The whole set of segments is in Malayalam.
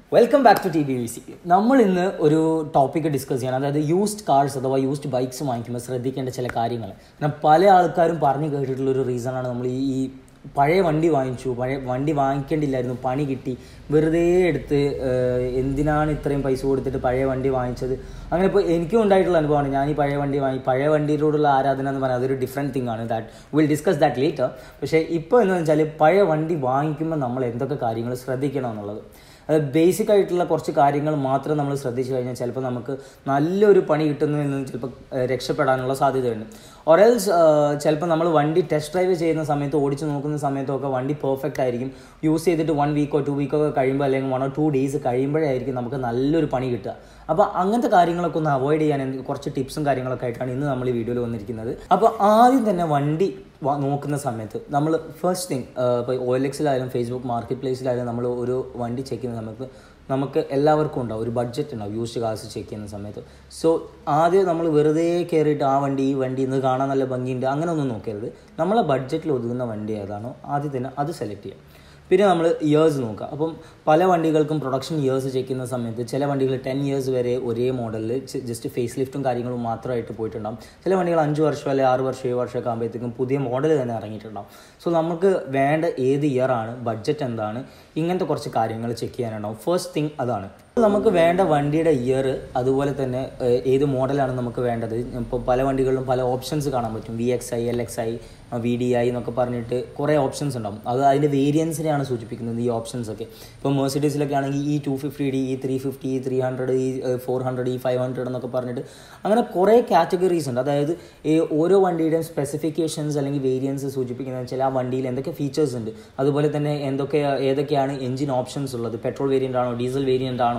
welcome back to T B V C നമ്മൾ ഇന്ന് ഒരു ടോപ്പിക്ക് ഡിസ്കസ് ചെയ്യണം അതായത് യൂസ്ഡ് കാർസ് അഥവാ യൂസ്ഡ് ബൈക്സ് വാങ്ങിക്കുമ്പോൾ ശ്രദ്ധിക്കേണ്ട ചില കാര്യങ്ങൾ കാരണം പല ആൾക്കാരും പറഞ്ഞു കേട്ടിട്ടുള്ള ഒരു റീസണാണ് നമ്മൾ ഈ ഈ പഴയ വണ്ടി വാങ്ങിച്ചു പഴയ വണ്ടി വാങ്ങിക്കേണ്ടില്ലായിരുന്നു പണി കിട്ടി വെറുതെ എടുത്ത് ഏഹ്, എന്തിനാണ് ഇത്രയും പൈസ കൊടുത്തിട്ട് പഴയ വണ്ടി വാങ്ങിച്ചത് അങ്ങനെ ഇപ്പോൾ എനിക്കും ഉണ്ടായിട്ടുള്ള അനുഭവമാണ് ഞാൻ ഈ പഴയ വണ്ടി വാങ്ങി പഴയ വണ്ടിയോടുള്ള ആരാധന എന്ന് പറഞ്ഞാൽ അതൊരു ഡിഫറെൻറ്റ് തിങ് ആണ് that will discuss that later പക്ഷേ ഇപ്പോൾ എന്ന് വെച്ചാൽ പഴയ വണ്ടി വാങ്ങിക്കുമ്പോൾ നമ്മൾ എന്തൊക്കെ കാര്യങ്ങൾ ശ്രദ്ധിക്കണം എന്നുള്ളത് അത് ബേസിക് ആയിട്ടുള്ള കുറച്ച് കാര്യങ്ങൾ മാത്രം നമ്മൾ ശ്രദ്ധിച്ചു കഴിഞ്ഞാൽ ചിലപ്പോൾ നമുക്ക് നല്ലൊരു പണി കിട്ടുന്നതിൽ നിന്ന് ചിലപ്പോൾ ഏഹ്, രക്ഷപ്പെടാനുള്ള സാധ്യതയുണ്ട് ഒരൽസ് ചിലപ്പോൾ നമ്മൾ വണ്ടി ടെസ്റ്റ് ഡ്രൈവ് ചെയ്യുന്ന സമയത്ത് ഓടിച്ച് നോക്കുന്ന സമയത്തൊക്കെ വണ്ടി പെർഫെക്റ്റ് ആയിരിക്കും യൂസ് ചെയ്തിട്ട് വൺ വീക്കോ ടു വീക്കോ ഒക്കെ കഴിയുമ്പോൾ അല്ലെങ്കിൽ വൺ ഓർ ടു ഡേയ്സ് കഴിയുമ്പോഴായിരിക്കും നമുക്ക് നല്ലൊരു പണി കിട്ടുക അപ്പോൾ അങ്ങനത്തെ കാര്യങ്ങളൊക്കെ ഒന്ന് അവോയ്ഡ് ചെയ്യാൻ എന്ത് കുറച്ച് ടിപ്സും കാര്യങ്ങളൊക്കെ ആയിട്ടാണ് ഇന്ന് നമ്മൾ ഈ വീഡിയോയിൽ വന്നിരിക്കുന്നത് അപ്പോൾ ആദ്യം തന്നെ വണ്ടി വ- നോക്കുന്ന സമയത്ത് നമ്മൾ ഫസ്റ്റ് തിങ് ഇപ്പോൾ ഒ എൽ എക്സിലായാലും ഫേസ്ബുക്ക് മാർക്കറ്റ് പ്ലേസിലായാലും നമ്മൾ ഒരു വണ്ടി ചെക്ക് ചെയ്യുന്ന സമയത്ത് നമുക്ക് എല്ലാവർക്കും ഉണ്ടാവും ഒരു ബഡ്ജറ്റ് ഉണ്ടാവും യൂസ്ഡ് കാർസ് ചെക്ക് ചെയ്യുന്ന സമയത്ത് സോ ആദ്യം നമ്മൾ വെറുതെ കയറിയിട്ട് ആ വണ്ടി ഈ വണ്ടി ഇന്ന് കാണാൻ നല്ല ഭംഗിയുണ്ട് അങ്ങനെ ഒന്നും നോക്കരുത് നമ്മളെ ബഡ്ജറ്റിൽ ഒതുങ്ങുന്ന വണ്ടി ഏതാണോ ആദ്യം തന്നെ അത് സെലക്ട് ചെയ്യാം പിന്നെ നമ്മൾ ഇയേഴ്സ് നോക്കുക അപ്പം പല വണ്ടികൾക്കും പ്രൊഡക്ഷൻ ഇയേഴ്സ് ചെക്ക് ചെയ്യുന്ന സമയത്ത് ചില വണ്ടികൾ ടെൻ ഇയേഴ്സ് വരെ ഒരേ മോഡലിൽ ജസ്റ്റ് ഫേസ് ലിഫ്റ്റും കാര്യങ്ങളും മാത്രമായിട്ട് പോയിട്ടുണ്ടാവും ചില വണ്ടികൾ അഞ്ച് വർഷം അല്ലെങ്കിൽ ആറ് വർഷം ഏഴ് വർഷമൊക്കെ ആകുമ്പോഴത്തേക്കും പുതിയ മോഡൽ തന്നെ ഇറങ്ങിയിട്ടുണ്ടാവും സോ നമുക്ക് വേണ്ട ഏത് ഇയർ ആണ് ബഡ്ജറ്റ് എന്താണ് ഇങ്ങനത്തെ കുറച്ച് കാര്യങ്ങൾ ചെക്ക് ചെയ്യാനുണ്ടാവും ഫസ്റ്റ് തിങ് അതാണ് നമുക്ക് വേണ്ട വണ്ടിയുടെ ഇയർ അതുപോലെ തന്നെ ഏഹ്, ഏത് മോഡലാണ് നമുക്ക് വേണ്ടത് ഇപ്പോൾ പല വണ്ടികളിലും പല ഓപ്ഷൻസ് കാണാൻ പറ്റും V X I L X I V D I എന്നൊക്കെ പറഞ്ഞിട്ട് കുറേ ഓപ്ഷൻസ് ഉണ്ടാവും അത് അതിൻ്റെ വേരിയൻസിനെയാണ് സൂചിപ്പിക്കുന്നത് ഈ ഓപ്ഷൻസ് ഒക്കെ ഇപ്പോൾ മേഴ്സിഡീസിലൊക്കെ ആണെങ്കിൽ E two fifty D E three fifty E three hundred E four hundred E five hundred എന്നൊക്കെ പറഞ്ഞിട്ട് അങ്ങനെ കുറേ കാറ്റഗറീസ് ഉണ്ട് അതായത് ഈ ഓരോ വണ്ടിയുടെയും സ്പെസിഫിക്കേഷൻസ് അല്ലെങ്കിൽ വേരിയൻസ് സൂചിപ്പിക്കുന്നത് വെച്ചാൽ ആ വണ്ടിയിൽ എന്തൊക്കെ ഫീച്ചേഴ്സ് ഉണ്ട് അതുപോലെ തന്നെ എന്തൊക്കെ ഏതൊക്കെയാണ് എഞ്ചിൻ ഓപ്ഷൻസ് ഉള്ളത് പെട്രോൾ വേരിയൻ്റ് ആണോ ഡീസൽ വേരിയൻ്റ് ആണോ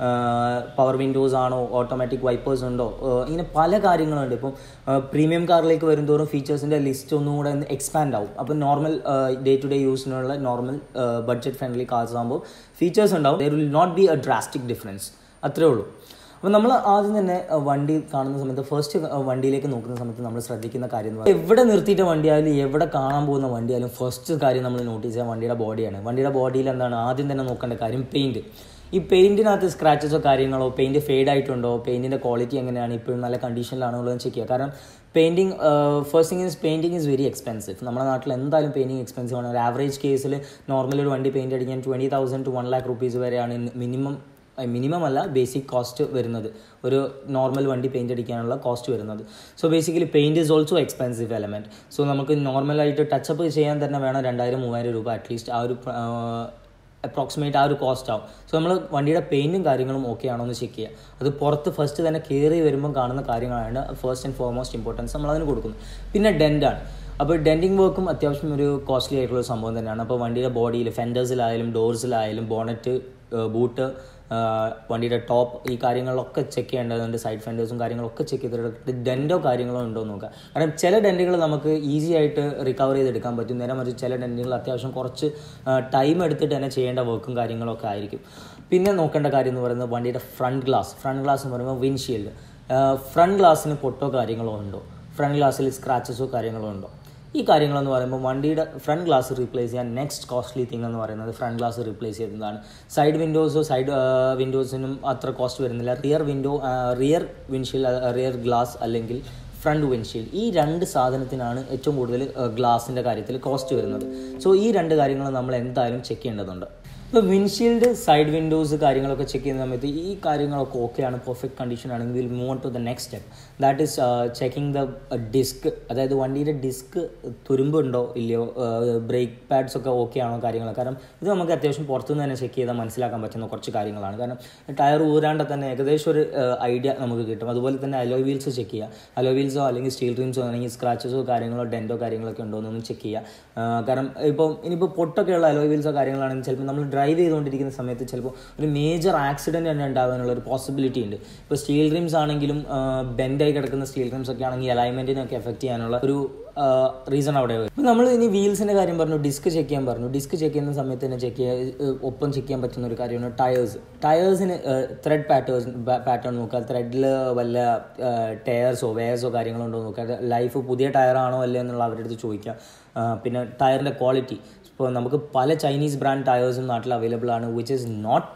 പവർ വിൻഡോസ് ആണോ ഓട്ടോമാറ്റിക് വൈപ്പേഴ്സ് ഉണ്ടോ ആഹ് ഇങ്ങനെ പല കാര്യങ്ങളുണ്ട് ഇപ്പം പ്രീമിയം കാറിലേക്ക് വരുന്തോറും ഫീച്ചേഴ്സിൻ്റെ ലിസ്റ്റ് ഒന്നും കൂടെ എക്സ്പാൻഡ് ആവും അപ്പം നോർമൽ ഡേ ടു ഡേ യൂസിനുള്ള നോർമൽ ബഡ്ജറ്റ് ഫ്രണ്ട്ലി കാർസ് ആകുമ്പോൾ ഫീച്ചേഴ്സ് ഉണ്ടാവും there will not be a drastic difference അത്രേ ഉള്ളൂ അപ്പോൾ നമ്മൾ ആദ്യം തന്നെ അഹ് വണ്ടി കാണുന്ന സമയത്ത് ഫസ്റ്റ് വണ്ടിയിലേക്ക് നോക്കുന്ന സമയത്ത് നമ്മൾ ശ്രദ്ധിക്കുന്ന കാര്യം എന്ന് പറയുന്നത് എവിടെ നിർത്തിയിട്ട് വണ്ടിയായാലും എവിടെ കാണാൻ പോകുന്ന വണ്ടിയായാലും ഫസ്റ്റ് കാര്യം നമ്മൾ നോട്ടീസ് ചെയ്യാൻ വണ്ടിയുടെ ബോഡിയാണ് വണ്ടിയുടെ ബോഡിയിൽ എന്താണ് ആദ്യം തന്നെ നോക്കേണ്ട കാര്യം പെയിൻറ്റ് ഈ പെയിൻറ്റിനകത്ത് സ്ക്രാച്ചസോ കാര്യങ്ങളോ പെയിൻറ്റ് ഫെയ്ഡ് ആയിട്ടുണ്ടോ പെയിൻറ്റിൻ്റെ ക്വാളിറ്റി എങ്ങനെയാണ് ഇപ്പോഴും നല്ല കണ്ടീഷനിലാണോ ഉള്ളതെന്ന് ചെക്ക് ചെയ്യുക കാരണം painting first thing is painting is very expensive നമ്മുടെ നാട്ടിൽ എന്തായാലും പെയിൻറ്റിങ് എക്സ്പെൻസീവ് ആണ് ഒരു ആവറേജ് കേസിൽ നോർമൽ ഒരു വണ്ടി പെയിൻറ്റ് അടിക്കാൻ twenty thousand to one lakh rupees വരെയാണ് മിനിമം മിനിമം അല്ല ബേസിക് കോസ്റ്റ് വരുന്നത് ഒരു നോർമൽ വണ്ടി പെയിൻറ്റ് അടിക്കാനുള്ള കോസ്റ്റ് വരുന്നത് so basically paint is also expensive element so നമുക്ക് നോർമലായിട്ട് ടച്ചപ്പ് ചെയ്യാൻ തന്നെ വേണം രണ്ടായിരം മൂവായിരം രൂപ അറ്റ്ലീസ്റ്റ് ആ ഒരു അപ്രോക്സിമേറ്റ് ആ ഒരു കോസ്റ്റ് ആവും സോ നമ്മൾ വണ്ടിയുടെ പെയിൻറ്റും കാര്യങ്ങളും ഓക്കെ ആണോ എന്ന് ചെക്ക് ചെയ്യുക അത് പുറത്ത് ഫസ്റ്റ് തന്നെ കയറി വരുമ്പോൾ കാണുന്ന കാര്യങ്ങളാണ് ഫസ്റ്റ് ആൻഡ് ഫോർമോസ്റ്റ് ഇമ്പോർട്ടൻസ് നമ്മൾ അതിന് കൊടുക്കുന്നു പിന്നെ ഡെൻറ്റാണ് അപ്പോൾ ഡെൻറ്റിങ് വർക്കും അത്യാവശ്യം ഒരു കോസ്റ്റ്ലി ആയിട്ടുള്ള ഒരു സംഭവം തന്നെയാണ് അപ്പോൾ വണ്ടിയുടെ ബോഡിയിൽ ഫെൻഡേഴ്സിലായാലും ഡോർസിലായാലും ബോണറ്റ് ബൂട്ട് വണ്ടിയുടെ ടോപ്പ് ഈ കാര്യങ്ങളൊക്കെ ചെക്ക് ചെയ്യേണ്ടതുണ്ട് സൈഡ് ഫെൻഡേഴ്സും കാര്യങ്ങളൊക്കെ ചെക്ക് ചെയ്തിട്ട് ഡെൻറ്റോ കാര്യങ്ങളോ ഉണ്ടോ എന്ന് നോക്കുക കാരണം ചില ഡെൻറ്റുകൾ നമുക്ക് ഈസി ആയിട്ട് റിക്കവർ ചെയ്തെടുക്കാൻ പറ്റും നേരെ മറിച്ച് ചില ഡെൻറ്റുകൾ അത്യാവശ്യം കുറച്ച് ടൈം എടുത്തിട്ട് തന്നെ ചെയ്യേണ്ട വർക്കും കാര്യങ്ങളൊക്കെ ആയിരിക്കും പിന്നെ നോക്കേണ്ട കാര്യം എന്ന് പറയുന്നത് വണ്ടിയുടെ ഫ്രണ്ട് ഗ്ലാസ് ഫ്രണ്ട് ഗ്ലാസ് എന്ന് പറയുമ്പോൾ വിൻഷീൽഡ് ഫ്രണ്ട് ഗ്ലാസ്സിന് പൊട്ടോ കാര്യങ്ങളോ ഉണ്ടോ ഫ്രണ്ട് ഗ്ലാസ്സിൽ സ്ക്രാച്ചസോ കാര്യങ്ങളോ ഉണ്ടോ ഈ കാര്യങ്ങളെന്ന് പറയുമ്പോൾ വണ്ടിയുടെ ഫ്രണ്ട് ഗ്ലാസ് റീപ്ലേസ് ചെയ്യാൻ നെക്സ്റ്റ് കോസ്റ്റ്ലി തിങ് എന്ന് പറയുന്നത് ഫ്രണ്ട് ഗ്ലാസ് റീപ്ലേസ് ചെയ്യുന്നതാണ് സൈഡ് വിൻഡോസോ സൈഡ് വിൻഡോസിനും അത്ര കോസ്റ്റ് വരുന്നില്ല rear window rear windshield rear glass അല്ലെങ്കിൽ ഫ്രണ്ട് വിൻഷീൽഡ് ഈ രണ്ട് സാധനത്തിനാണ് ഏറ്റവും കൂടുതൽ ഗ്ലാസിൻ്റെ കാര്യത്തിൽ കോസ്റ്റ് വരുന്നത് സോ ഈ രണ്ട് കാര്യങ്ങൾ നമ്മൾ എന്തായാലും ചെക്ക് ചെയ്യേണ്ടതുണ്ട് ഇപ്പോൾ വിൻഷീൽഡ് സൈഡ് വിൻഡോസ് കാര്യങ്ങളൊക്കെ ചെക്ക് ചെയ്യുന്ന സമയത്ത് ഈ കാര്യങ്ങളൊക്കെ ഓക്കെയാണ് പെർഫെക്റ്റ് കണ്ടീഷൻ ആണെങ്കിൽ will move to the next step that is checking the disc അതായത് വണ്ടിയുടെ ഡിസ്ക് തുരുമ്പുണ്ടോ ഇല്ലയോ ബ്രേക്ക് പാഡ്സ് ഒക്കെ ഓക്കെ ആണോ കാര്യങ്ങൾ കാരണം ഇത് നമുക്ക് അത്യാവശ്യം പുറത്തുനിന്ന് തന്നെ ചെക്ക് ചെയ്താൽ മനസ്സിലാക്കാൻ പറ്റുന്ന കുറച്ച് കാര്യങ്ങളാണ് കാരണം ടയർ ഊരാണ്ട് തന്നെ ഏകദേശം ഒരു ഐഡിയ നമുക്ക് കിട്ടും അതുപോലെ തന്നെ അലോയ് വീൽസ് ചെക്ക് ചെയ്യുക അലോയ് വീൽസോ അല്ലെങ്കിൽ സ്റ്റീൽ റിംസോ അല്ലെങ്കിൽ സ്ക്രാച്ചസോ കാര്യങ്ങളോ ഡെൻറ്റോ കാര്യങ്ങളൊക്കെ ഉണ്ടോ എന്നൊന്ന് ചെക്ക് ചെയ്യുക കാരണം ഇപ്പോൾ ഇനിയിപ്പോൾ പൊട്ടൊക്കെയുള്ള അലോയ് വീൽസോ കാര്യങ്ങളാണെങ്കിൽ ചിലപ്പോൾ നമ്മൾ ഡ്രൈവ് ചെയ്തുകൊണ്ടിരിക്കുന്ന സമയത്ത് ചിലപ്പോൾ ഒരു മേജർ ആക്സിഡൻറ്റ് തന്നെ ഉണ്ടാകാനുള്ള ഒരു പോസിബിലിറ്റി ഉണ്ട് ഇപ്പോൾ സ്റ്റീൽ റിംസ് ആണെങ്കിലും ബെൻഡായി കിടക്കുന്ന സ്റ്റീൽ റിംസ് ഒക്കെ ആണെങ്കിൽ അലൈൻമെൻറ്റിനൊക്കെ എഫക്റ്റ് ചെയ്യാനുള്ള ഒരു റീസൺ അവിടെ വരും ഇപ്പം നമ്മൾ ഇനി വീൽസിൻ്റെ കാര്യം പറഞ്ഞു ഡിസ്ക് ചെക്ക് ചെയ്യാൻ പറഞ്ഞു ഡിസ്ക് ചെക്ക് ചെയ്യുന്ന സമയത്ത് തന്നെ ചെക്ക് ചെയ്യാൻ ഒപ്പം ചെക്ക് ചെയ്യാൻ പറ്റുന്ന ഒരു കാര്യമാണ് ടയേഴ്സ് ടയേഴ്സിന് ത്രെഡ് പാറ്റേഴ്സ് പാറ്റേൺ നോക്കുക ത്രെഡിൽ വല്ല ടയർസോ വെയർസോ കാര്യങ്ങളോ ഉണ്ടോ നോക്കുക ലൈഫ് പുതിയ ടയറാണോ അല്ലേ എന്നുള്ള അവരുടെ അടുത്ത് ചോദിക്കുക പിന്നെ ടയറിൻ്റെ ക്വാളിറ്റി ഇപ്പോൾ നമുക്ക് പല ചൈനീസ് ബ്രാൻഡ് ടയേഴ്സും നാട്ടിൽ അവൈലബിൾ ആണ് വിച്ച് ഇസ് നോട്ട്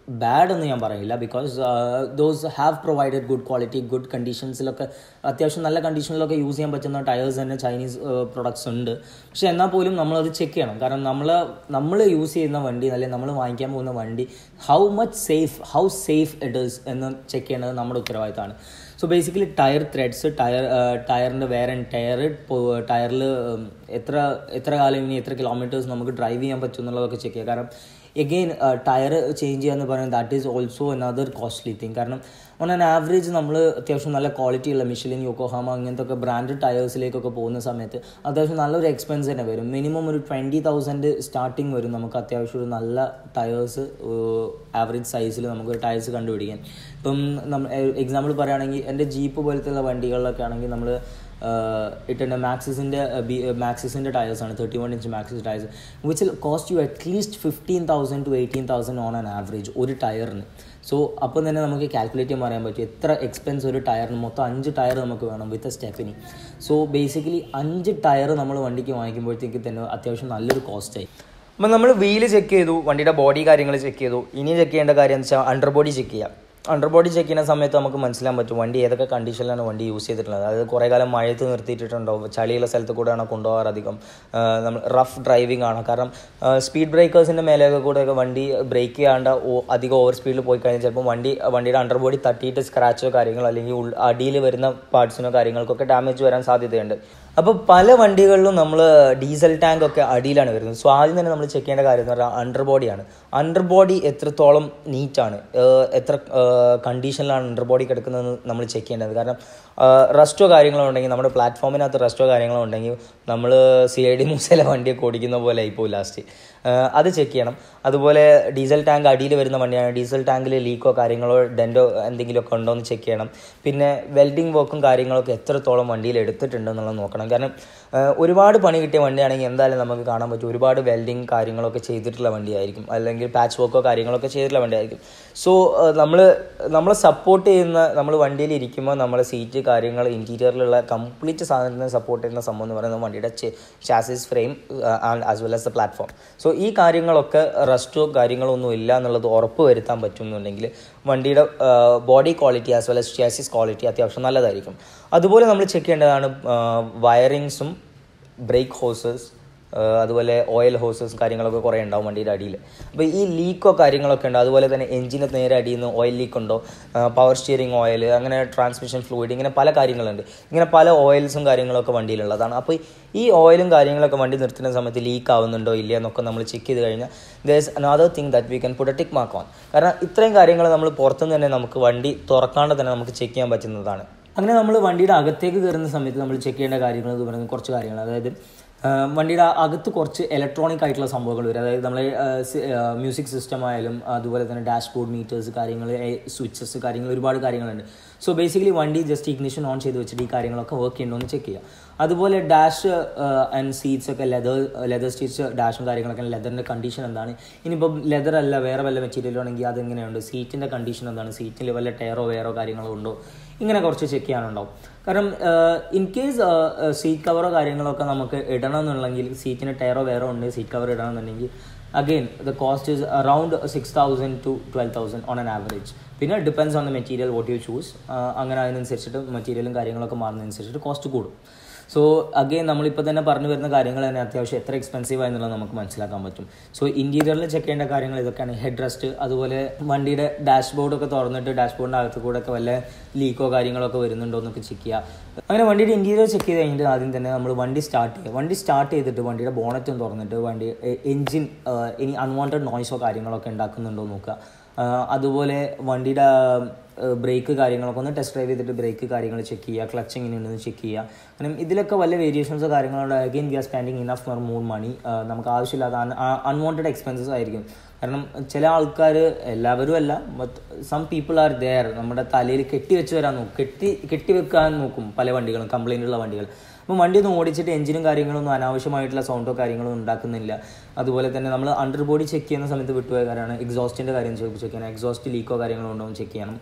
ബാഡ് എന്ന് ഞാൻ പറയില്ല because those have provided good quality good കണ്ടീഷൻസിലൊക്കെ അത്യാവശ്യം നല്ല കണ്ടീഷനിലൊക്കെ യൂസ് ചെയ്യാൻ പറ്റുന്ന ടയേഴ്സ് തന്നെ ചൈനീസ് പ്രൊഡക്ട്സ് ഉണ്ട് പക്ഷേ എന്നാൽ പോലും നമ്മളത് ചെക്ക് ചെയ്യണം കാരണം നമ്മൾ നമ്മൾ യൂസ് ചെയ്യുന്ന വണ്ടി അല്ലെങ്കിൽ നമ്മൾ വാങ്ങിക്കാൻ പോകുന്ന വണ്ടി how much safe how safe it is എന്ന് ചെക്ക് ചെയ്യേണ്ടത് നമ്മുടെ ഉത്തരവാദിത്തമാണ് so basically tyre threads tyre ടയറിൻ്റെ വേറെ ടയർ ടയറിൽ എത്ര എത്ര കാലം ഇനി എത്ര കിലോമീറ്റേഴ്സ് നമുക്ക് ഡ്രൈവ് ചെയ്യാൻ പറ്റും എന്നുള്ളതൊക്കെ ചെക്ക് ചെയ്യുക കാരണം എഗെയിൻ ടയർ ചേഞ്ച് ചെയ്യുക എന്ന് പറയുന്നത് that is also another costly thing കാരണം ഓൺ ആൻ ആവറേജ് നമ്മൾ അത്യാവശ്യം നല്ല ക്വാളിറ്റി ഉള്ള മിഷലിൻ യോക്കോഹാമ അങ്ങനത്തെ ഒക്കെ ബ്രാൻഡ് ടയേഴ്സിലേക്കൊക്കെ പോകുന്ന സമയത്ത് അത്യാവശ്യം നല്ലൊരു എക്സ്പെൻസ് തന്നെ വരും മിനിമം ഒരു ട്വൻറ്റി തൗസൻഡ് സ്റ്റാർട്ടിങ് വരും നമുക്ക് അത്യാവശ്യം ഒരു നല്ല ടയേഴ്സ് ആവറേജ് സൈസിൽ നമുക്ക് ടയേഴ്സ് കണ്ടുപിടിക്കാൻ ഇപ്പം നമ്മൾ എക്സാമ്പിൾ പറയുകയാണെങ്കിൽ എൻ്റെ ജീപ്പ് പോലത്തെ വണ്ടികളിലൊക്കെ ആണെങ്കിൽ നമ്മൾ ഇട്ടുണ്ട് മാക്സിസിൻ്റെ ബി മാക്സിസിൻ്റെ ടയേഴ്സാണ് thirty one inch Maxis tyres which cost you at least fifteen thousand to eighteen thousand on an average ഒരു ടയറിന് സോ അപ്പം തന്നെ നമുക്ക് കാൽക്കുലേറ്റ് ചെയ്യാൻ പറയാൻ പറ്റും എത്ര എക്സ്പെൻസ് ഒരു ടയറിന് മൊത്തം അഞ്ച് ടയർ നമുക്ക് വേണം വിത്ത് സ്റ്റെപ്പിനി സോ ബേസിക്കലി അഞ്ച് ടയർ നമ്മൾ വണ്ടിക്ക് വാങ്ങിക്കുമ്പോഴത്തേക്ക് തന്നെ അത്യാവശ്യം നല്ലൊരു കോസ്റ്റായി അപ്പം നമ്മൾ വീല് ചെക്ക് ചെയ്തു വണ്ടിയുടെ ബോഡി കാര്യങ്ങൾ ചെക്ക് ചെയ്തു ഇനി ചെക്ക് ചെയ്യേണ്ട കാര്യം എന്ന് വെച്ചാൽ അണ്ടർ ബോഡി ചെക്ക് ചെയ്യാം അണ്ടർ ബോഡി ചെക്ക് ചെയ്യുന്ന സമയത്ത് നമുക്ക് മനസ്സിലാൻ പറ്റും വണ്ടി ഏതൊക്കെ കണ്ടീഷനിലാണ് വണ്ടി യൂസ് ചെയ്തിട്ടുള്ളത് അതായത് കുറേ കാലം മഴയത്ത് നിർത്തിയിട്ടുണ്ടാവും ചളിയുള്ള സ്ഥലത്ത് കൂടെയാണ് കൊണ്ടുപോകാറ് അധികം നമ്മൾ റഫ് ഡ്രൈവിംഗ് ആണ് കാരണം സ്പീഡ് ബ്രേക്കേഴ്സിൻ്റെ മേലെയൊക്കെ കൂടെയൊക്കെ വണ്ടി ബ്രേക്ക് ചെയ്യാണ്ട് അധികം ഓവർ സ്പീഡിൽ പോയി കഴിഞ്ഞാൽ ചിലപ്പോൾ വണ്ടി വണ്ടിയുടെ അണ്ടർ ബോഡി തട്ടിയിട്ട് സ്ക്രാച്ചോ കാര്യങ്ങളോ അല്ലെങ്കിൽ അടിയിൽ വരുന്ന പാർട്സിനോ കാര്യങ്ങൾക്കൊക്കെ ഡാമേജ് വരാൻ സാധ്യതയുണ്ട് അപ്പോൾ പല വണ്ടികളിലും നമ്മൾ ഡീസൽ ടാങ്ക് ഒക്കെ അടിയിലാണ് വരുന്നത് സോ ആദ്യം തന്നെ നമ്മൾ ചെക്ക് ചെയ്യേണ്ട കാര്യം എന്ന് പറഞ്ഞാൽ അണ്ടർ ബോഡിയാണ് അണ്ടർ ബോഡി എത്രത്തോളം നീറ്റാണ് എത്ര കണ്ടീഷനിലാണ് അണ്ടർ ബോഡി കിടക്കുന്നതെന്ന് നമ്മൾ ചെക്ക് ചെയ്യേണ്ടത് കാരണം റെസ്റ്റോ കാര്യങ്ങളോ ഉണ്ടെങ്കിൽ നമ്മുടെ പ്ലാറ്റ്ഫോമിനകത്ത് റെസ്റ്റോ കാര്യങ്ങളോ ഉണ്ടെങ്കിൽ നമ്മൾ സി ഐ ഡി മൂസയിലെ വണ്ടിയൊക്കെ ഓടിക്കുന്ന പോലെ ആയിപ്പോൾ ലാസ്റ്റ് അത് ചെക്ക് ചെയ്യണം അതുപോലെ ഡീസൽ ടാങ്ക് അടിയിൽ വരുന്ന വണ്ടിയാണ് ഡീസൽ ടാങ്കിൽ ലീക്കോ കാര്യങ്ങളോ ഡെൻറ്റോ എന്തെങ്കിലുമൊക്കെ ഉണ്ടോ എന്ന് ചെക്ക് ചെയ്യണം പിന്നെ വെൽഡിംഗ് വർക്കും കാര്യങ്ങളൊക്കെ എത്രത്തോളം വണ്ടിയിൽ എടുത്തിട്ടുണ്ട് എന്നുള്ളത് നോക്കണം കാരണം ഒരുപാട് പണി കിട്ടിയ വണ്ടിയാണെങ്കിൽ എന്തായാലും നമുക്ക് കാണാൻ പറ്റും ഒരുപാട് വെൽഡിങ് കാര്യങ്ങളൊക്കെ ചെയ്തിട്ടുള്ള വണ്ടിയായിരിക്കും അല്ലെങ്കിൽ പാച്ച് വർക്കോ കാര്യങ്ങളൊക്കെ ചെയ്തിട്ടുള്ള വണ്ടിയായിരിക്കും സോ നമ്മൾ നമ്മളെ സപ്പോർട്ട് ചെയ്യുന്ന നമ്മൾ വണ്ടിയിൽ ഇരിക്കുമ്പോൾ നമ്മളെ സീറ്റ് കാര്യങ്ങൾ ഇൻറ്റീരിയറിലുള്ള കംപ്ലീറ്റ് സാധനത്തിനെ സപ്പോർട്ട് ചെയ്യുന്ന സംഭവം എന്ന് പറയുന്നത് വണ്ടിയുടെ chassis frame as well as the platform so ഈ കാര്യങ്ങളൊക്കെ റെസ്റ്റോ കാര്യങ്ങളോ ഒന്നും ഇല്ല എന്നുള്ളത് ഉറപ്പ് വരുത്താൻ പറ്റുന്നുണ്ടെങ്കിൽ വണ്ടിയുടെ body quality as well as chassis quality അത്യാവശ്യം നല്ലതായിരിക്കും അതുപോലെ നമ്മൾ ചെക്ക് ചെയ്യേണ്ടതാണ് വയറിങ്സും ബ്രേക്ക് ഹോസസ് അതുപോലെ ഓയിൽ ഹോസസ് കാര്യങ്ങളൊക്കെ കുറേ ഉണ്ടാവും വണ്ടിയുടെ അടിയിൽ അപ്പോൾ ഈ ലീക്കോ കാര്യങ്ങളൊക്കെ ഉണ്ട് അതുപോലെ തന്നെ എഞ്ചിന് നേരെ അടിയിൽ നിന്ന് ഓയിൽ ലീക്ക് ഉണ്ടോ പവർ സ്റ്റിയറിംഗ് ഓയിൽ അങ്ങനെ ട്രാൻസ്മിഷൻ ഫ്ലൂയിഡ് ഇങ്ങനെ പല കാര്യങ്ങളുണ്ട് ഇങ്ങനെ പല ഓയിൽസും കാര്യങ്ങളൊക്കെ വണ്ടിയിലുള്ളതാണ് അപ്പോൾ ഈ ഓയിലും കാര്യങ്ങളൊക്കെ വണ്ടി നിർത്തുന്ന സമയത്ത് ലീക്ക് ആവുന്നുണ്ടോ ഇല്ല എന്നൊക്കെ നമ്മൾ ചെക്ക് ചെയ്ത് കഴിഞ്ഞാൽ there's another thing that we can put a tick mark on കാരണം ഇത്രയും കാര്യങ്ങൾ നമ്മൾ പുറത്തുനിന്ന് തന്നെ നമുക്ക് വണ്ടി തുറക്കാണ്ട് തന്നെ നമുക്ക് ചെക്ക് ചെയ്യാൻ പറ്റുന്നതാണ് അങ്ങനെ നമ്മൾ വണ്ടിയുടെ അകത്തേക്ക് കയറുന്ന സമയത്ത് നമ്മൾ ചെക്ക് ചെയ്യേണ്ട കാര്യങ്ങൾ എന്ന് പറയുന്നത് കുറച്ച് കാര്യങ്ങൾ അതായത് വണ്ടിയുടെ അകത്ത് കുറച്ച് ഇലക്ട്രോണിക് ആയിട്ടുള്ള സംഭവങ്ങൾ വരും അതായത് നമ്മൾ മ്യൂസിക് സിസ്റ്റം ആയാലും അതുപോലെ തന്നെ ഡാഷ്ബോർഡ് മീറ്റേഴ്സ് കാര്യങ്ങൾ സ്വിച്ചസ് കാര്യങ്ങൾ ഒരുപാട് കാര്യങ്ങളുണ്ട് സോ ബേസിക്കലി വണ്ടി ജസ്റ്റ് ഇഗ്നിഷൻ ഓൺ ചെയ്ത് വെച്ചിട്ട് ഈ കാര്യങ്ങളൊക്കെ വർക്ക് ചെയ്യുന്നുണ്ടോ എന്ന് ചെക്ക് ചെയ്യുക അതുപോലെ ഡാഷ് ആൻഡ് സീറ്റ്സ് ഒക്കെ ലെതർ ലെതർ സ്റ്റിച്ച് ഡാഷും കാര്യങ്ങളൊക്കെ ലെതറിൻ്റെ കണ്ടീഷൻ എന്താണ് ഇനിയിപ്പം ലെതർ അല്ല വേറെ വല്ല മെറ്റീരിയൽ ആണെങ്കിൽ അതെങ്ങനെയുണ്ട് സീറ്റിൻ്റെ കണ്ടീഷൻ എന്താണ് സീറ്റിൽ വല്ല ടയറോ വേറോ കാര്യങ്ങളോ ഉണ്ടോ ഇങ്ങനെ കുറച്ച് ചെക്ക് ചെയ്യാനുണ്ടാവും കാരണം ഇൻ കേസ് സീറ്റ് കവറോ കാര്യങ്ങളൊക്കെ നമുക്ക് ഇടണം എന്നുണ്ടെങ്കിൽ സീറ്റിന് ടയറോ വേറോ ഉണ്ട് സീറ്റ് കവർ ഇടണം എന്നുണ്ടെങ്കിൽ again the cost is around six thousand to twelve thousand on an average പിന്നെ depends on the material what you choose അങ്ങനെ അതിനനുസരിച്ചിട്ട് മെറ്റീരിയലും കാര്യങ്ങളൊക്കെ മാറുന്നതനുസരിച്ചിട്ട് കോസ്റ്റ് കൂടും സോ അഗെയിൻ നമ്മളിപ്പോൾ തന്നെ പറഞ്ഞു വരുന്ന കാര്യങ്ങൾ തന്നെ അത്യാവശ്യം എത്ര എക്സ്പെൻസീവ് ആയെന്നുള്ളത് നമുക്ക് മനസ്സിലാക്കാൻ പറ്റും സോ ഇൻറ്റീരിയറിൽ ചെക്ക് ചെയ്യേണ്ട കാര്യങ്ങൾ ഇതൊക്കെയാണ് ഹെഡ് റെസ്റ്റ് അതുപോലെ വണ്ടിയുടെ ഡാഷ്ബോർഡ് ഒക്കെ തുറന്നിട്ട് ഡാഷ്ബോർഡിൻ്റെ അകത്ത് കൂടെ ഒക്കെ വല്ല ലീക്കോ കാര്യങ്ങളൊക്കെ വരുന്നുണ്ടോ എന്നൊക്കെ ചെക്ക് ചെയ്യുക അങ്ങനെ വണ്ടിയുടെ ഇൻറ്റീരിയർ ചെക്ക് ചെയ്ത് കഴിഞ്ഞിട്ട് ആദ്യം തന്നെ നമ്മൾ വണ്ടി സ്റ്റാർട്ട് ചെയ്യുക വണ്ടി സ്റ്റാർട്ട് ചെയ്തിട്ട് വണ്ടിയുടെ ബോണറ്റും തുറന്നിട്ട് വണ്ടി എൻജിൻ ഇനി അൺവാണ്ടഡ് നോയ്സോ കാര്യങ്ങളൊക്കെ ഉണ്ടാക്കുന്നുണ്ടോ നോക്കുക അതുപോലെ വണ്ടിയുടെ ബ്രേക്ക് കാര്യങ്ങളൊക്കെ ഒന്ന് ടെസ്റ്റ് ഡ്രൈവ് ചെയ്തിട്ട് ബ്രേക്ക് കാര്യങ്ങൾ ചെക്ക് ചെയ്യുക ക്ലച്ച് എങ്ങനെയുണ്ടെന്ന് ചെക്ക് ചെയ്യുക കാരണം ഇതിലൊക്കെ വല്ല വേരിയേഷൻസോ കാര്യങ്ങളോ again we are spending enough for more money നമുക്ക് ആവശ്യമില്ലാത്ത അൺവാണ്ടഡ് എക്സ്പെൻസസ് ആയിരിക്കും കാരണം ചില ആൾക്കാർ എല്ലാവരും അല്ല but some people are there നമ്മുടെ തലയിൽ കെട്ടി വെച്ച് വരാൻ നോക്കും കെട്ടി കെട്ടി വെക്കാൻ നോക്കും പല വണ്ടികളും കംപ്ലൈൻ്റ് ഉള്ള വണ്ടികൾ അപ്പോൾ വണ്ടി ഒന്ന് ഓടിച്ചിട്ട് എഞ്ചിനും കാര്യങ്ങളൊന്നും അനാവശ്യമായിട്ടുള്ള സൗണ്ടോ കാര്യങ്ങളോ ഉണ്ടാക്കുന്നില്ല അതുപോലെ തന്നെ നമ്മൾ അണ്ടർ ബോഡി ചെക്ക് ചെയ്യുന്ന സമയത്ത് വിട്ടുപോയ കാര്യമാണ് എക്സോസ്റ്റിൻ്റെ കാര്യം ചെക്ക് ചെയ്യണം എക്സോസ്റ്റ് ലീക്കോ കാര്യങ്ങളോ ഉണ്ടോ എന്ന് ചെക്ക് ചെയ്യണം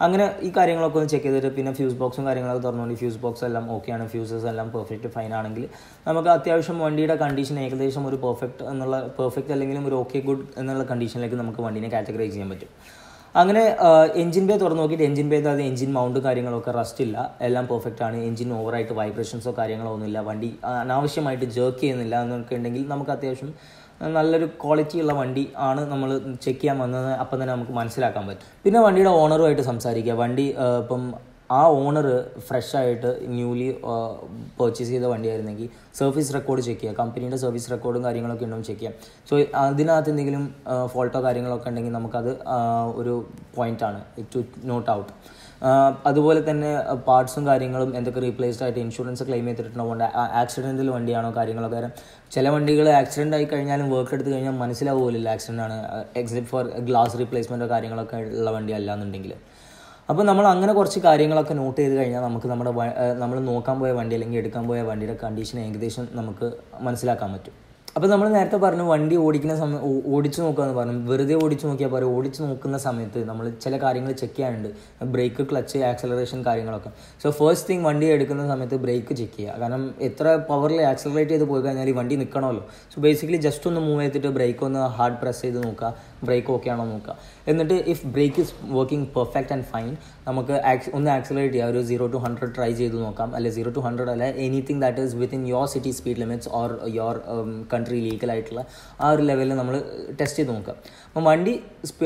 അങ്ങനെ ഈ കാര്യങ്ങളൊക്കെ ഒന്ന് ചെക്ക് ചെയ്തിട്ട് പിന്നെ ഫ്യൂസ് ബോക്സും കാര്യങ്ങളൊക്കെ തുറന്നുകൊണ്ട് ഫ്യൂസ് ബോക്സ് എല്ലാം ഓക്കെയാണ് ഫ്യൂസസ് എല്ലാം പെർഫെക്റ്റ് ഫൈൻ ആണെങ്കിൽ നമുക്ക് അത്യാവശ്യം വണ്ടിയുടെ കണ്ടീഷൻ ഏകദേശം ഒരു പെർഫെക്റ്റ് എന്നുള്ള പെർഫെക്റ്റ് അല്ലെങ്കിലും ഒരു ഓക്കെ ഗുഡ് എന്നുള്ള കണ്ടീഷനിലേക്ക് നമുക്ക് വണ്ടീനെ കാറ്റഗറൈസ് ചെയ്യാൻ പറ്റും അങ്ങനെ എഞ്ചിൻ ബേ തുറന്ന് നോക്കിയിട്ട് എഞ്ചിൻ ബേ അതായത് എഞ്ചിൻ മൗണ്ട് കാര്യങ്ങളൊക്കെ റസ്റ്റ് ഇല്ല എല്ലാം പെർഫെക്റ്റ് ആണ് എഞ്ചിൻ ഓവറായിട്ട് വൈബ്രേഷൻസോ കാര്യങ്ങളോ ഒന്നുമില്ല വണ്ടി അനാവശ്യമായിട്ട് ജേർക്ക് ചെയ്യുന്നില്ല എന്നൊക്കെ ഉണ്ടെങ്കിൽ നമുക്ക് അത്യാവശ്യം നല്ലൊരു ക്വാളിറ്റി ഉള്ള വണ്ടി ആണ് നമ്മൾ ചെക്ക് ചെയ്യാൻ വന്നത് അപ്പം തന്നെ നമുക്ക് മനസ്സിലാക്കാൻ പറ്റും പിന്നെ വണ്ടിയുടെ ഓണറുമായിട്ട് സംസാരിക്കുക വണ്ടി ആ, ഇപ്പം ആ ഓണർ ഫ്രഷ് ആയിട്ട് ന്യൂലി പർച്ചേസ് ചെയ്ത വണ്ടിയായിരുന്നെങ്കിൽ സർവീസ് റെക്കോർഡ് ചെക്ക് ചെയ്യുക കമ്പനിയുടെ സർവീസ് റെക്കോർഡും കാര്യങ്ങളൊക്കെ ഉണ്ടോ ചെക്ക് ചെയ്യാം സോ അതിനകത്ത് എന്തെങ്കിലും ഫോൾട്ടോ കാര്യങ്ങളൊക്കെ ഉണ്ടെങ്കിൽ നമുക്കത് ആ, ഒരു പോയിന്റാണ് ടു നോട്ട് ഔട്ട് അതുപോലെ തന്നെ പാർട്സും കാര്യങ്ങളും എന്തൊക്കെ റീപ്ലേസ്ഡ് ആയിട്ട് ഇൻഷുറൻസ് ക്ലെയിം ചെയ്തിട്ടുണ്ടോ ആക്സിഡൻറ്റിൽ വണ്ടിയാണോ കാര്യങ്ങളൊക്കെ കാരണം ചില വണ്ടികൾ ആക്സിഡൻ്റ് ആയി കഴിഞ്ഞാലും വർക്ക് എടുത്ത് കഴിഞ്ഞാൽ മനസ്സിലാവുമല്ലോ ആക്സിഡൻ്റ് ആണ് എക്സെപ്റ്റ് ഫോർ ഗ്ലാസ് റീപ്ലേസ്മെൻറ്റോ കാര്യങ്ങളൊക്കെ ഉള്ള വണ്ടി അല്ല എന്നുണ്ടെങ്കിൽ അപ്പോൾ നമ്മൾ അങ്ങനെ കുറച്ച് കാര്യങ്ങളൊക്കെ നോട്ട് ചെയ്ത് കഴിഞ്ഞാൽ നമുക്ക് നമ്മുടെ നമ്മൾ നോക്കാൻ പോയ വണ്ടി അല്ലെങ്കിൽ എടുക്കാൻ പോയ വണ്ടിയുടെ കണ്ടീഷൻ ഏകദേശം നമുക്ക് മനസ്സിലാക്കാൻ പറ്റും അപ്പോൾ നമ്മൾ നേരത്തെ പറഞ്ഞു വണ്ടി ഓടിക്കുന്ന സമയം ഓ- ഓടിച്ച് നോക്കുക എന്ന് പറഞ്ഞു വെറുതെ ഓടിച്ച് നോക്കിയാൽ പോരാ ഓടിച്ച് നോക്കുന്ന സമയത്ത് നമ്മൾ ചില കാര്യങ്ങൾ ചെക്ക് ചെയ്യാനുണ്ട് ബ്രേക്ക് ക്ലച്ച് ആക്സലറേഷൻ കാര്യങ്ങളൊക്കെ സോ ഫസ്റ്റ് തിങ് വണ്ടി എടുക്കുന്ന സമയത്ത് ബ്രേക്ക് ചെക്ക് ചെയ്യുക കാരണം എത്ര പവറിൽ ആക്സലറേറ്റ് ചെയ്ത് പോയി കഴിഞ്ഞാൽ ഈ വണ്ടി നിൽക്കണമല്ലോ സോ ബേസിക്കലി ജസ്റ്റ് ഒന്ന് മൂവ് ചെയ്തിട്ട് ബ്രേക്ക് ഒന്ന് ഹാർഡ് പ്രസ് ചെയ്ത് നോക്കുക ബ്രേക്ക് ഓക്കെ ആണോ നോക്കുക എന്നിട്ട് if brake is working perfect and fine നമുക്ക് ആക്സ് ഒന്ന് ആക്സലറേറ്റ് ചെയ്യുക ഒരു സീറോ ടു ഹൺഡ്രഡ് ട്രൈ ചെയ്ത് നോക്കാം അല്ലെ സീറോ ടു ഹൺഡ്രഡ് അല്ല anything that is within your city speed limits or your country ലീഗലായിട്ടുള്ള ആ ഒരു ലെവലിൽ നമ്മൾ ടെസ്റ്റ് ചെയ്ത് നോക്കാം അപ്പം വണ്ടി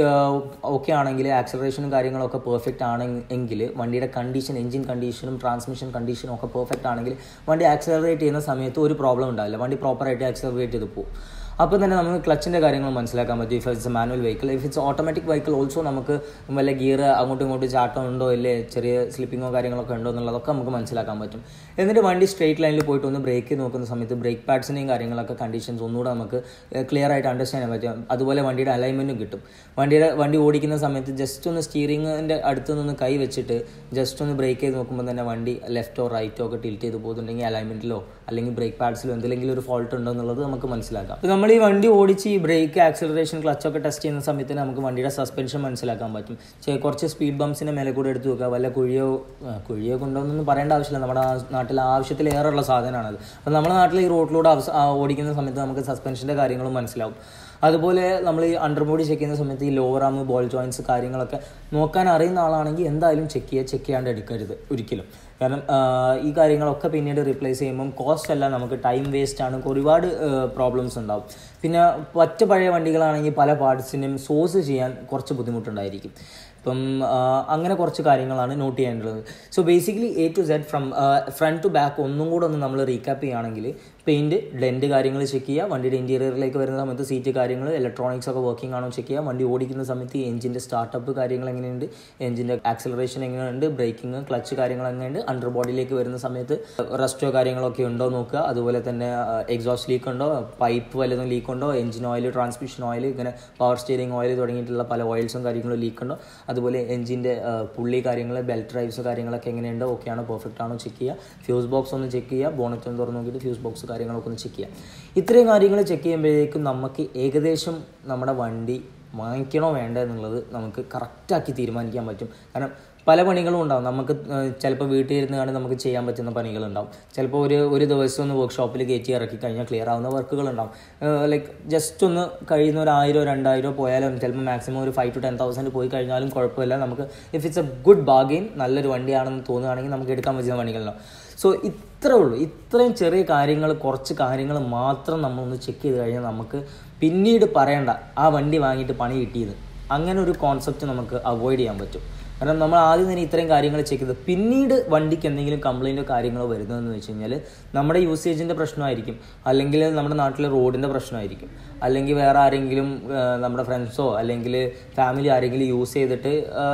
ഓക്കെ ആണെങ്കിൽ ആക്സലറേഷനും കാര്യങ്ങളൊക്കെ പെർഫെക്റ്റ് ആണെങ്കിൽ വണ്ടിയുടെ കണ്ടീഷൻ എഞ്ചിൻ കണ്ടീഷനും ട്രാൻസ്മിഷൻ കണ്ടീഷനും ഒക്കെ പെർഫെക്റ്റ് ആണെങ്കിൽ വണ്ടി ആക്സലറേറ്റ് ചെയ്യുന്ന സമയത്ത് ഒരു പ്രോബ്ലം ഉണ്ടാവില്ല വണ്ടി പ്രോപ്പറായിട്ട് ആക്സലറേറ്റ് ചെയ്ത് പോകും അപ്പോൾ തന്നെ നമുക്ക് ക്ലച്ചിൻ്റെ കാര്യങ്ങൾ മനസ്സിലാക്കാൻ പറ്റും if it's manual vehicle if it's automatic vehicle also നമുക്ക് വല്ല ഗിയർ അങ്ങോട്ടും ഇങ്ങോട്ടും ചാട്ടം ഉണ്ടോ ഇല്ലേ ചെറിയ സ്ലിപ്പിങ്ങോ കാര്യങ്ങളൊക്കെ ഉണ്ടോ എന്നുള്ളതൊക്കെ നമുക്ക് മനസ്സിലാക്കാൻ പറ്റും എന്നിട്ട് വണ്ടി സ്ട്രേറ്റ് ലൈനിൽ പോയിട്ട് ഒന്ന് ബ്രേക്ക് ചെയ്ത് നോക്കുന്ന സമയത്ത് ബ്രേക്ക് പാഡ്സിനെയും കാര്യങ്ങളൊക്കെ കണ്ടീഷൻസ് ഒന്നുകൂടെ നമുക്ക് ക്ലിയർ ആയിട്ട് അണ്ടർസ്റ്റാൻഡ് ചെയ്യാൻ പറ്റും അതുപോലെ വണ്ടിയുടെ അലൈൻമെൻറ്റും കിട്ടും വണ്ടിയുടെ വണ്ടി ഓടിക്കുന്ന സമയത്ത് ജസ്റ്റ് ഒന്ന് സ്റ്റിയറിങ്ങിൻ്റെ അടുത്ത് നിന്ന് കൈ വെച്ചിട്ട് ജസ്റ്റ് ഒന്ന് ബ്രേക്ക് ചെയ്ത് നോക്കുമ്പോൾ തന്നെ വണ്ടി ലെഫ്റ്റോ റൈറ്റോ ഒക്കെ ടിൽറ്റ് ചെയ്ത് പോകുന്നുണ്ടെങ്കിൽ അലൈൻമെൻറ്റിലോ അല്ലെങ്കിൽ ബ്രേക്ക് പാഡ്സിലോ എന്തെങ്കിലും ഒരു ഫോൾട്ട് ഉണ്ടോ എന്നുള്ളത് നമുക്ക് മനസ്സിലാക്കാം അപ്പോൾ നമ്മൾ ഈ വണ്ടി ഓടിച്ച് ഈ ബ്രേക്ക് ആക്സലറേഷൻ ക്ലച്ചൊക്കെ ടെസ്റ്റ് ചെയ്യുന്ന സമയത്ത് നമുക്ക് വണ്ടിയുടെ സസ്പെൻഷൻ മനസ്സിലാക്കാൻ പറ്റും ചെ- കുറച്ച് സ്പീഡ് ബംസിൻ്റെ മേലെ കൂടെ എടുത്ത് വെക്കുക വല്ല കുഴിയോ ആ, കുഴിയോ കൊണ്ടോന്നൊന്നും പറയേണ്ട ആവശ്യമില്ല നമ്മുടെ ആ നാട്ടിൽ ആവശ്യത്തിലേറെയുള്ള സാധനമാണത് അപ്പോൾ നമ്മുടെ നാട്ടിൽ ഈ റോഡിലൂടെ അവസ- ആ, ഓടിക്കുന്ന സമയത്ത് നമുക്ക് സസ്പെൻഷൻ്റെ കാര്യങ്ങളും മനസ്സിലാവും അതുപോലെ നമ്മൾ ഈ അണ്ടർ ബോഡി ചെക്ക് ചെയ്യുന്ന സമയത്ത് ഈ ലോവർ ആം ബോൾ ജോയിൻസ് കാര്യങ്ങളൊക്കെ നോക്കാൻ അറിയുന്ന ആളാണെങ്കിൽ എന്തായാലും ചെക്ക് ചെയ്യുക ചെക്ക് ചെയ്യാണ്ട് എടുക്കരുത് ഒരിക്കലും കാരണം ആ, ഈ കാര്യങ്ങളൊക്കെ പിന്നീട് റീപ്ലേസ് ചെയ്യുമ്പം കോസ്റ്റ് അല്ല നമുക്ക് ടൈം വേസ്റ്റ് ആണ് ഒരുപാട് പ്രോബ്ലംസ് ഉണ്ടാവും പിന്നെ പറ്റ പഴയ വണ്ടികളാണെങ്കിൽ പല പാർട്സിനും സോഴ്സ് ചെയ്യാൻ കുറച്ച് ബുദ്ധിമുട്ടുണ്ടായിരിക്കും ഇപ്പം ആ, അങ്ങനെ കുറച്ച് കാര്യങ്ങളാണ് നോട്ട് ചെയ്യേണ്ടത് so basically A to Z from front to back ഒന്നും കൂടെ ഒന്ന് നമ്മൾ റീക്യാപ്പ് ചെയ്യുകയാണെങ്കിൽ പെയിൻറ്റ് ഡെൻറ്റ് കാര്യങ്ങൾ ചെക്ക് ചെയ്യുക വണ്ടിയുടെ ഇൻറ്റീരിയറിലേക്ക് വരുന്ന സമയത്ത് സീറ്റ് കാര്യങ്ങൾ ഇലക്ട്രോണിക്സ് ഒക്കെ വർക്കിംഗ് ആണോ ചെക്ക് ചെയ്യുക വണ്ടി ഓടിക്കുന്ന സമയത്ത് എഞ്ചിൻ്റെ സ്റ്റാർട്ടപ്പ് കാര്യങ്ങൾ എങ്ങനെയുണ്ട് എഞ്ചിൻ്റെ ആക്സലറേഷൻ എങ്ങനെയുണ്ട് ബ്രേക്കിംഗ് ക്ലച്ച് കാര്യങ്ങൾ എങ്ങനെയുണ്ട് അണ്ടർ ബോഡിയിലേക്ക് വരുന്ന സമയത്ത് റെസ്റ്റോ കാര്യങ്ങളൊക്കെ ഉണ്ടോ നോക്കുക അതുപോലെ തന്നെ എക്സോസ്റ്റ് ലീക്ക് ഉണ്ടോ പൈപ്പ് വല്ലതും ലീക്ക് ഉണ്ടോ എഞ്ചിൻ ഓയിൽ ട്രാൻസ്മിഷൻ ഓയിൽ ഇങ്ങനെ പവർ സ്റ്റിയറിംഗ് ഓയിൽ തുടങ്ങിയിട്ടുള്ള പല ഓയിൽസും കാര്യങ്ങളും ലീക്ക് ഉണ്ടോ അതുപോലെ എഞ്ചിൻ്റെ പുള്ളി കാര്യങ്ങൾ ബെൽറ്റ് ഡ്രൈവ്സ് കാര്യങ്ങളൊക്കെ എങ്ങനെയുണ്ട് ഓക്കെ ആണോ പെർഫെക്റ്റ് ആണോ ചെക്ക് ചെയ്യുക ഫ്യൂസ് ബോക്സ് ഒന്ന് ചെക്ക് ചെയ്യുക ബോണറ്റ് ഒന്ന് തുറന്ന് നോക്കിയിട്ട് ഫ്യൂസ് ബോക്സ് കാര്യങ്ങളൊക്കെ ഒന്ന് ചെക്ക് ചെയ്യുക ഇത്രയും കാര്യങ്ങൾ ചെക്ക് ചെയ്യുമ്പോഴേക്കും നമുക്ക് ഏകദേശം നമ്മുടെ വണ്ടി വാങ്ങിക്കണോ വേണ്ട എന്നുള്ളത് നമുക്ക് കറക്റ്റാക്കി തീരുമാനിക്കാൻ പറ്റും കാരണം പല പണികളും ഉണ്ടാവും നമുക്ക് ചിലപ്പോൾ വീട്ടിൽ ഇരുന്ന് കാണി നമുക്ക് ചെയ്യാൻ പറ്റുന്ന പണികളുണ്ടാവും ചിലപ്പോൾ ഒരു ഒരു ദിവസം ഒന്ന് വർക്ക്ഷോപ്പിൽ കയറ്റി ഇറക്കി കഴിഞ്ഞാൽ ക്ലിയർ ആവുന്ന വർക്കുകളുണ്ടാവും ലൈക്ക് ജസ്റ്റ് ഒന്ന് കഴിയുന്ന ഒരു ആയിരോ രണ്ടായിരോ പോയാലും ചിലപ്പോൾ മാക്സിമം ഒരു ഫൈവ് ടു ടെൻ തൗസൻഡ് പോയി കഴിഞ്ഞാലും കുഴപ്പമില്ല നമുക്ക് if it's a good bargain നല്ലൊരു വണ്ടിയാണെന്ന് തോന്നുകയാണെങ്കിൽ നമുക്ക് എടുക്കാൻ പറ്റുന്ന പണികളുണ്ടാവും സോ ഇത്രേ ഉള്ളൂ ഇത്രയും ചെറിയ കാര്യങ്ങൾ കുറച്ച് കാര്യങ്ങൾ മാത്രം നമ്മളൊന്ന് ചെക്ക് ചെയ്ത് കഴിഞ്ഞാൽ നമുക്ക് പിന്നീട് പറയണ്ട ആ വണ്ടി വാങ്ങിയിട്ട് പണി കിട്ടിയത് അങ്ങനെ ഒരു കോൺസെപ്റ്റ് നമുക്ക് അവോയ്ഡ് ചെയ്യാൻ പറ്റും കാരണം നമ്മൾ ആദ്യം തന്നെ ഇത്രയും കാര്യങ്ങൾ ചെക്ക് ചെയ്ത് പിന്നീട് വണ്ടിക്ക് എന്തെങ്കിലും കംപ്ലൈൻറ്റോ കാര്യങ്ങളോ വരുന്നതെന്ന് വെച്ച് കഴിഞ്ഞാൽ നമ്മുടെ യൂസേജിൻ്റെ പ്രശ്നമായിരിക്കും അല്ലെങ്കിൽ നമ്മുടെ നാട്ടിലെ റോഡിൻ്റെ പ്രശ്നമായിരിക്കും അല്ലെങ്കിൽ വേറെ ആരെങ്കിലും ആ, നമ്മുടെ ഫ്രണ്ട്സോ അല്ലെങ്കിൽ ഫാമിലി ആരെങ്കിലും യൂസ് ചെയ്തിട്ട്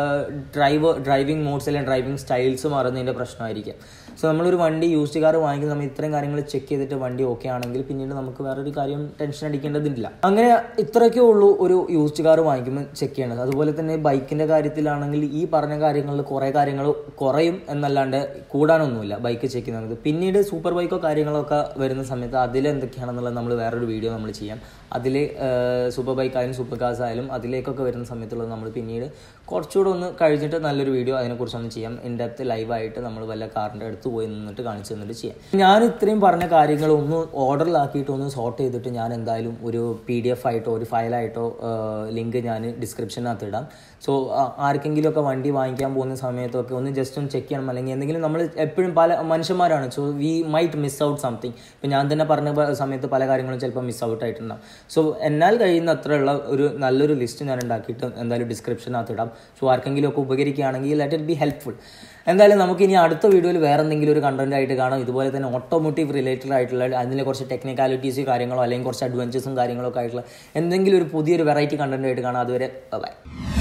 ഡ്രൈവ് ഡ്രൈവിംഗ് മോഡ്സ് അല്ലെങ്കിൽ ഡ്രൈവിംഗ് സ്റ്റൈൽസ് മാറുന്നതിൻ്റെ പ്രശ്നമായിരിക്കും സോ നമ്മളൊരു വണ്ടി യൂസ്ഡ് കാർ വാങ്ങിക്കുന്ന സമയത്ത് ഇത്രയും കാര്യങ്ങൾ ചെക്ക് ചെയ്തിട്ട് വണ്ടി ഓക്കെ ആണെങ്കിൽ പിന്നീട് നമുക്ക് വേറൊരു കാര്യം ടെൻഷൻ അടിക്കേണ്ടതില്ല അങ്ങനെ ഇത്രയൊക്കെ ഉള്ളൂ ഒരു യൂസ്ഡ് കാർ വാങ്ങിക്കുമ്പോൾ ചെക്ക് ചെയ്യേണ്ടത് അതുപോലെ തന്നെ ബൈക്കിൻ്റെ കാര്യത്തിലാണെങ്കിൽ ഈ പറഞ്ഞ കാര്യങ്ങളിൽ കുറേ കാര്യങ്ങൾ കുറയും എന്നല്ലാണ്ട് കൂടാനൊന്നുമില്ല ബൈക്ക് ചെക്ക് ചെയ്യുന്നത് പിന്നീട് സൂപ്പർ ബൈക്കോ കാര്യങ്ങളൊക്കെ വരുന്ന സമയത്ത് അതിൽ എന്തൊക്കെയാണെന്നുള്ളത് നമ്മൾ വേറൊരു വീഡിയോ നമ്മൾ ചെയ്യാം അതിൽ സൂപ്പർ ബൈക്ക് ആയാലും സൂപ്പർ കാർസ് ആയാലും അതിലേക്കൊക്കെ വരുന്ന സമയത്തുള്ളത് നമ്മൾ പിന്നീട് കുറച്ചുകൂടെ ഒന്ന് കഴിഞ്ഞിട്ട് നല്ലൊരു വീഡിയോ അതിനെക്കുറിച്ചൊന്ന് ചെയ്യാം ഇൻ ഡെപ്ത് ലൈവായിട്ട് നമ്മൾ വല്ല കാറിൻ്റെ അടുത്ത് പോയി നിന്നിട്ട് കാണിച്ചു തന്നിട്ട് ചെയ്യാം ഞാൻ ഇത്രയും പറഞ്ഞ കാര്യങ്ങൾ ഒന്ന് ഓർഡറിലാക്കിയിട്ട് ഒന്ന് സോർട്ട് ചെയ്തിട്ട് ഞാൻ എന്തായാലും ഒരു പി ഡി എഫ് ആയിട്ടോ ഒരു ഫയലായിട്ടോ ലിങ്ക് ഞാൻ ഡിസ്ക്രിപ്ഷനകത്ത് ഇടാം സോ ആർക്കെങ്കിലുമൊക്കെ വണ്ടി വാങ്ങിക്കാൻ പോകുന്ന സമയത്തൊക്കെ ഒന്ന് ജസ്റ്റ് ഒന്ന് ചെക്ക് ചെയ്യണം അല്ലെങ്കിൽ എന്തെങ്കിലും നമ്മൾ എപ്പോഴും പല മനുഷ്യന്മാരാണ് so we might miss out something ഇപ്പം ഞാൻ തന്നെ പറഞ്ഞ പ- സമയത്ത് പല കാര്യങ്ങളും ചിലപ്പോൾ മിസ് ഔട്ട് ആയിട്ടുണ്ടാവും സോ എന്നാൽ കഴിയുന്ന അത്രയുള്ള ഒരു നല്ലൊരു ലിസ്റ്റ് ഞാൻ ഉണ്ടാക്കിയിട്ട് എന്തായാലും ഡിസ്ക്രിപ്ഷനകത്ത് ഇടാം സോ ആർക്കെങ്കിലും ഒക്കെ ഉപകരിക്കുകയാണെങ്കിൽ ലെറ്റ് ഇറ്റ് ബി ഹെൽപ്ഫുൾ എന്തായാലും നമുക്ക് ഇനി അടുത്ത വീഡിയോയിൽ വേറെ എന്തെങ്കിലും ഒരു കണ്ടന്റ് ആയിട്ട് കാണാം ഇതുപോലെ തന്നെ ഓട്ടോമോട്ടീവ് റിലേറ്റഡ് ആയിട്ടുള്ള അതിലെ കുറച്ച് ടെക്നിക്കാലിറ്റീസ് കാര്യങ്ങളോ അല്ലെങ്കിൽ കുറച്ച് അഡ്വഞ്ചേഴ്സും കാര്യങ്ങളൊക്കെ ആയിട്ടുള്ള എന്തെങ്കിലും ഒരു പുതിയൊരു വെറൈറ്റി കണ്ടന്റ് ആയിട്ട് കാണാം അതുവരെ ബൈ